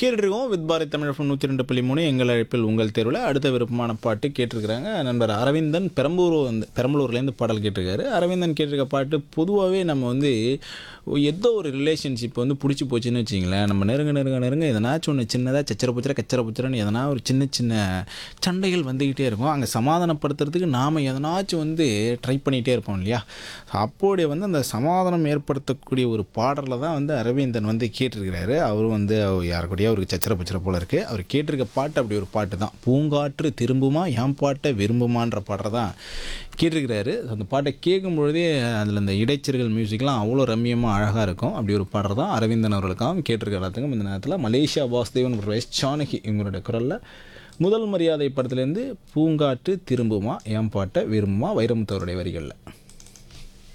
கேட்டுருக்கோம் with Bharat Tamil FM நூற்றி ரெண்டு புள்ளி மூணு எங்கள் அழைப்பில் உங்கள் தேர்வில் அடுத்த விருப்பமான பாட்டு கேட்டிருக்கிறாங்க நண்பர் அரவிந்தன் பெரம்பூர் வந்து பெரம்பலூர்லேருந்து பாடல் கேட்டிருக்காரு அரவிந்தன் கேட்டிருக்க பாட்டு பொதுவாகவே நம்ம வந்து ஏதோ ஒரு ரிலேஷன்ஷிப் வந்து பிடிச்சி போச்சுன்னு வச்சிங்களேன் நம்ம நெருங்க நெருங்க நெருங்க எதனாச்சும் ஒன்று சின்னதாக சச்சர புச்சர கச்சர புச்சரன்னு எதனா ஒரு சின்ன சின்ன சண்டைகள் வந்துக்கிட்டே இருக்கும் அங்கே சமாதானப்படுத்துறதுக்கு நாம் எதனாச்சும் வந்து ட்ரை பண்ணிகிட்டே இருப்போம் இல்லையா அப்போடைய வந்து அந்த சமாதானம் ஏற்படுத்தக்கூடிய ஒரு பாடலில் தான் வந்து அரவிந்தன் வந்து கேட்டிருக்கிறாரு அவரும் வந்து யாருக்கூடயோ அவருக்கு சச்சர பச்சர போல இருக்குது அவர் கேட்டிருக்க பாட்டு அப்படி ஒரு பாட்டு தான் பூங்காற்று திரும்புமா என் பாட்டை விரும்புமான்ற பாட்டை தான் கேட்டிருக்கிறாரு அந்த பாட்டை கேட்கும் பொழுதே அதில் இந்த இடைச்சர்கள் மியூசிக்லாம் அவ்வளோ ரம்மியமாக அழகாக இருக்கும் அப்படி ஒரு பாடல் தான் அரவிந்தன் அவர்களுக்காகவும் கேட்டிருக்க எல்லாத்துக்கும் இந்த நேரத்தில் மலேசியா வாசுதேவன் எஸ் ஜானகி இவங்களுடைய குரலில் முதல் மரியாதை படத்துலேருந்து பூங்காற்று திரும்புமா என் பாட்டை விரும்புமா வைரமுத்தவருடைய வரிகளில்